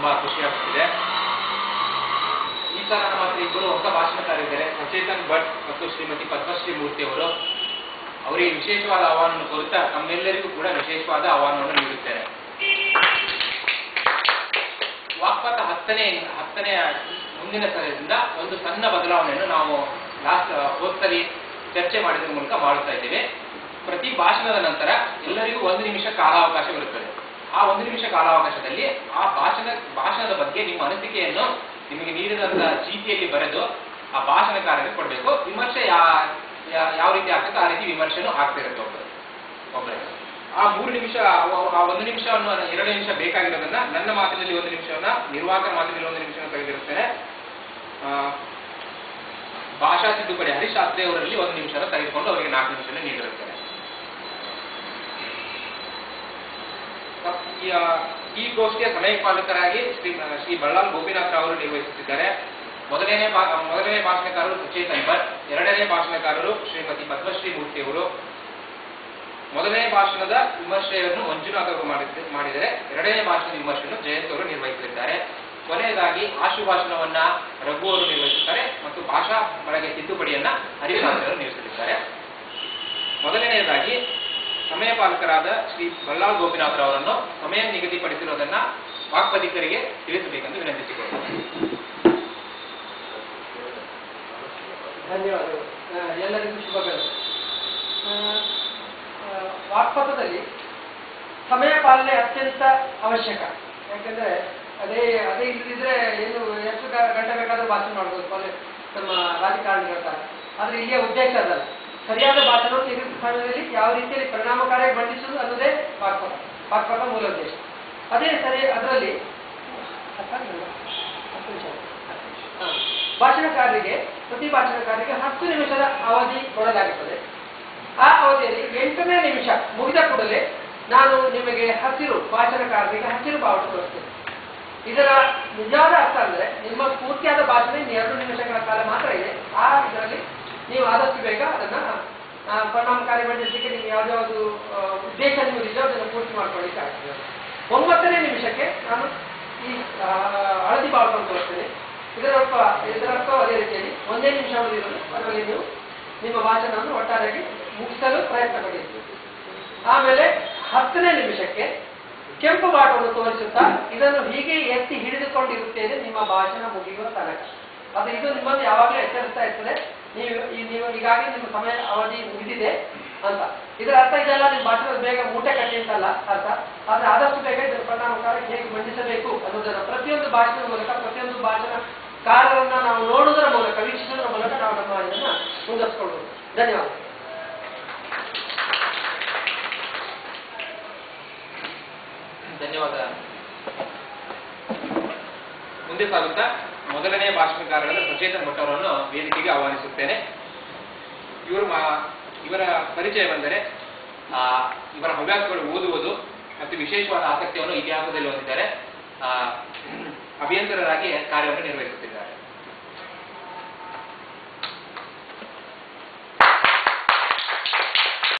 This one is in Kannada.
ತುಂಬಾ ಖುಷಿ ಆಗ್ತಿದೆ ಈ ತರ ನಮ್ಮ ಹತ್ರ ಇಬ್ಬರು ಹೊಸ ಭಾಷಣಕಾರಿದ್ದಾರೆ ಸಚೇತನ್ ಭಟ್ ಮತ್ತು ಶ್ರೀಮತಿ ಪದ್ಮಶ್ರೀ ಮೂರ್ತಿ ಅವರು ಅವರಿಗೆ ವಿಶೇಷವಾದ ಆಹ್ವಾನವನ್ನು ಕೋರುತ್ತಾ ತಮ್ಮೆಲ್ಲರಿಗೂ ಕೂಡ ವಿಶೇಷವಾದ ಆಹ್ವಾನವನ್ನು ನೀಡುತ್ತೇನೆ ವಾಕ್ಪಾತ ಹತ್ತನೇ ಹತ್ತನೆಯ ಮುಂದಿನ ಸಲದಿಂದ ಒಂದು ಸಣ್ಣ ಬದಲಾವಣೆಯನ್ನು ನಾವು ಲಾಸ್ಟ್ ಹೋದ್ಸಲಿ ಚರ್ಚೆ ಮಾಡಿದ್ರ ಮೂಲಕ ಮಾಡುತ್ತಾ ಇದ್ದೇವೆ ಪ್ರತಿ ಭಾಷಣದ ನಂತರ ಎಲ್ಲರಿಗೂ ಒಂದು ನಿಮಿಷ ಕಾಲಾವಕಾಶವಿರುತ್ತದೆ ಆ ಒಂದು ನಿಮಿಷ ಕಾಲಾವಕಾಶದಲ್ಲಿ ಆ ಭಾಷಣ ಭಾಷಣದ ಬಗ್ಗೆ ನಿಮ್ಮ ಅನಿಸಿಕೆಯನ್ನು ನಿಮಗೆ ನೀಡಿದಂತಹ ಚೀಟಿಯಲ್ಲಿ ಬರೆದು ಆ ಭಾಷಣಕಾರರಿಗೆ ಕೊಡಬೇಕು ವಿಮರ್ಶೆ ಯಾ ಯಾ- ಯಾವ ರೀತಿ ಆಗ್ತದೆ ಆ ರೀತಿ ವಿಮರ್ಶೆನೂ ಆಗ್ತಿರುತ್ತೆ ಒಬ್ಬರು ಒಬ್ಬರೇ ಆ ಮೂರು ನಿಮಿಷ ಆ- ಆ ಒಂದು ನಿಮಿಷವನ್ನು ಎರಡು ನಿಮಿಷ ಬೇಕಾಗಿರೋದನ್ನ ನನ್ನ ಮಾತಿನಲ್ಲಿ ಒಂದು ನಿಮಿಷವನ್ನ ನಿರ್ವಾಹಕರ ಮಾತಿನಲ್ಲಿ ಒಂದು ನಿಮಿಷವನ್ನು ತೆಗೆದಿರುತ್ತೇನೆ ಆ, ಭಾಷಾ ತಿದ್ದುಪಡಿ ಹರೀಶ್ ಶಾಸ್ತ್ರಿ ಅವರಲ್ಲಿ ಒಂದು ನಿಮಿಷನ ತೆಗೆದುಕೊಂಡು ಅವರಿಗೆ ನಾಲ್ಕು ನಿಮಿಷನ ನೀಡಿರುತ್ತೇನೆ ಈ, ಆ, ಈ ಗೋಷ್ಠಿಯ ಸಮಯಪಾಲಕರಾಗಿ ಶ್ರೀ ಶ್ರೀ ಬಳ್ಳಾಲ್ ಗೋಪಿನಾಥ್ ಅವರು ನಿರ್ವಹಿಸುತ್ತಿದ್ದಾರೆ ಮೊದಲನೇ ಭಾ- ಮೊದಲನೇ ಭಾಷಣಕಾರರು ಸುಚೇತನ್ ಭಟ್ ಎರಡನೇ ಭಾಷಣಕಾರರು ಶ್ರೀಮತಿ ಪದ್ಮಶ್ರೀ ಮೂರ್ತಿ ಅವರು ಮೊದಲನೇ ಭಾಷಣದ ವಿಮರ್ಶೆಯನ್ನು ಮಂಜುನಾಥ್ ಅವರು ಮಾಡಿದ್ದ- ಮಾಡಿದರೆ ಎರಡನೇ ಭಾಷಣದ ವಿಮರ್ಶೆಯನ್ನು ಜಯಂತ್ ಅವರು ನಿರ್ವಹಿಸಲಿದ್ದಾರೆ ಕೊನೆಯದಾಗಿ ಆಶು ಭಾಷಣವನ್ನ ರಘು ಅವರು ನಿರ್ವಹಿಸುತ್ತಾರೆ ಮತ್ತು ಭಾಷಾ ಬಳಗೆ ತಿದ್ದುಪಡಿಯನ್ನ ಹರಿಶಾಸ್ತ್ರಿ ಅವರು ನಿರ್ವಹಿಸಲಿದ್ದಾರೆ ಮೊದಲನೆಯದಾಗಿ ಸಮಯಪಾಲಕರಾದ ಶ್ರೀ ಬಳ್ಳಾಳ್ ಗೋಪಿನಾಥ್ ಅವರನ್ನು ಸಮಯ ನಿಗದಿಪಡಿಸಿರುವುದನ್ನ ವಾಕ್ಪದಿಕರಿಗೆ ತಿಳಿಸಬೇಕೆಂದು ವಿನಂತಿಸಿಕೊಳ್ಳುತ್ತೇನೆ ಧನ್ಯವಾದಗಳು ಆ, ಎಲ್ಲರಿಗೂ ಶುಭಗಳು ಆ, ಆ, ವಾಕ್ಪಥದಲ್ಲಿ ಸಮಯ ಪಾಲನೆ ಅತ್ಯಂತ ಅವಶ್ಯಕ ಯಾಕೆಂದ್ರೆ ಅದೇ ಅದೇ ಇಲ್ಲದಿದ್ರೆ ಏನು ಎಷ್ಟು ಗ- ಗಂಟೆ ಬೇಕಾದ್ರೂ ಭಾಷಣ ಮಾಡ್ಬೋದು ಪೊಲೆ ನಮ್ಮ ರಾಜಕಾರಣಿಗಳ ತರ ಆದ್ರೆ ಇಲ್ಲಿಯ ಉದ್ದೇಶ ಅದಲ್ಲ ಸರಿಯಾದ ಭಾಷಣ ತೆಗೆದುಕೊಂಡ ಸಮಯದಲ್ಲಿ ಯಾವ ರೀತಿಯಲ್ಲಿ ಪರಿಣಾಮಕಾರಿಯಾಗಿ ಮಂಡಿಸುವುದು ಅನ್ನೋದೇ ವಾಕ್ಪಥ ವಾಕ್ಪಥ ಮೂಲ ಉದ್ದೇಶ ಅದೇ ಸರಿ ಅದರಲ್ಲಿ ಹಾ. ಭಾಷಣಕಾರರಿಗೆ ಪ್ರತಿ ಭಾಷಣಕಾರರಿಗೆ ಹತ್ತು ನಿಮಿಷದ ಅವಧಿ ಕೊಡಲಾಗುತ್ತದೆ ಆ ಅವಧಿಯಲ್ಲಿ ಎಂಟನೇ ನಿಮಿಷ ಮುಗಿದ ಕೂಡಲೇ ನಾನು ನಿಮಗೆ ಹಸಿರು ಭಾಷಣಕಾರರಿಗೆ ಹಸಿರು ಬಾವುಟ ತೋರಿಸ್ತೇನೆ ಇದರ ನಿಜವಾದ ಅರ್ಥ ಅಂದ್ರೆ ನಿಮ್ಮ ಪೂರ್ತಿಯಾದ ಭಾಷಣ ಇನ್ನು ಎರಡು ನಿಮಿಷಗಳ ಕಾಲ ಮಾತ್ರ ಇದೆ ಆ ಇದರಲ್ಲಿ ನೀವು ಆದಷ್ಟು ಬೇಗ ಅದನ್ನ ಆ, ಪರಿಣಾಮಕಾರಿ ಮಂಡಿಸಲಿಕ್ಕೆ ನೀವು ಯಾವ್ದಾವುದು ಆ, ಉದ್ದೇಶ ನಿಮ್ಮದಿದೆ ಅದನ್ನು ಪೂರ್ತಿ ಮಾಡ್ಕೊಳ್ಳಿಕ್ಕೆ ಆಗ್ತದೆ ಒಂಬತ್ತನೇ ನಿಮಿಷಕ್ಕೆ ನಾನು ಈ ಆ, ಹಳದಿ ಬಾವುಟವನ್ನು ತೋರಿಸ್ತೇನೆ ಇದರರ್ಥ ಇದರರ್ಥ ಅದೇ ರೀತಿಯಲ್ಲಿ ಒಂದೇ ನಿಮಿಷ ಉಳಿದಿರೋದು ಅದರಲ್ಲಿ ನೀವು ನಿಮ್ಮ ಭಾಷಣವನ್ನು ಒಟ್ಟಾರೆಯಾಗಿ ಮುಗಿಸಲು ಪ್ರಯತ್ನ ಪಡಿ ಆಮೇಲೆ ಹತ್ತನೇ ನಿಮಿಷಕ್ಕೆ ಕೆಂಪು ಬಾಟವನ್ನು ತೋರಿಸುತ್ತಾ ಇದನ್ನು ಹೀಗೆ ಎತ್ತಿ ಹಿಡಿದುಕೊಂಡಿರುತ್ತೇನೆ ನಿಮ್ಮ ಭಾಷಣ ಮುಗಿಯುವ ತನಕ ಅದು ಇದು ನಿಮ್ಮನ್ನು ಯಾವಾಗಲೂ ಎಚ್ಚರಿಸ್ತಾ ಇರ್ತದೆ ನೀವು ಈ ನೀವು ಈಗಾಗಲೇ ನಿಮ್ಮ ಸಮಯ ಅವಧಿ ಮುಗಿದಿದೆ ಅಂತ ಇದರ ಅರ್ಥ ಇದೆಲ್ಲ ನಿಮ್ಮ ಭಾಷಣದ ಬೇಗ ಮೂಟೆ ಕಟ್ಟಿ ಅಂತಲ್ಲ ಅರ್ಥ ಆದ್ರೆ ಆದಷ್ಟು ಬೇಗ ಇದರ ಪರಿಣಾಮಕಾರಿ ಹೇಗೆ ಮಂಡಿಸಬೇಕು ಅನ್ನೋದನ್ನ ಪ್ರತಿಯೊಂದು ಭಾಷಣದ ಮೂಲಕ ಪ್ರತಿಯೊಂದು ಭಾಷಣಕಾರರನ್ನ ನಾವು ನೋಡುವುದರ ಮೂಲಕ ವೀಕ್ಷಿಸುವುದರ ಮೂಲಕ ನಾವು ನಮ್ಮ ಇದನ್ನ ಮುಂದುವರಿಸ್ಕೊಳ್ಬೋದು ಧನ್ಯವಾದ ಧನ್ಯವಾದ ಮುಂದೆ ಸಾಗುತ್ತಾ ಮೊದಲನೇ ಭಾಷಣಕಾರರಾದ ಸಚೇತನ್ ಭಟ್ ಅವರನ್ನು ವೇದಿಕೆಗೆ ಆಹ್ವಾನಿಸುತ್ತೇನೆ ಇವರು ಮಾ- ಇವರ ಪರಿಚಯ ಬಂದರೆ ಆ, ಇವರ ಹವ್ಯಾಸಗಳು ಓದುವುದು ಮತ್ತು ವಿಶೇಷವಾದ ಆಸಕ್ತಿಯನ್ನು ಇತಿಹಾಸದಲ್ಲಿ ಹೊಂದಿದ್ದಾರೆ ಆ, ಅಭಿಯಂತರರಾಗಿ ಕಾರ್ಯವನ್ನು ನಿರ್ವಹಿಸುತ್ತಿದ್ದಾರೆ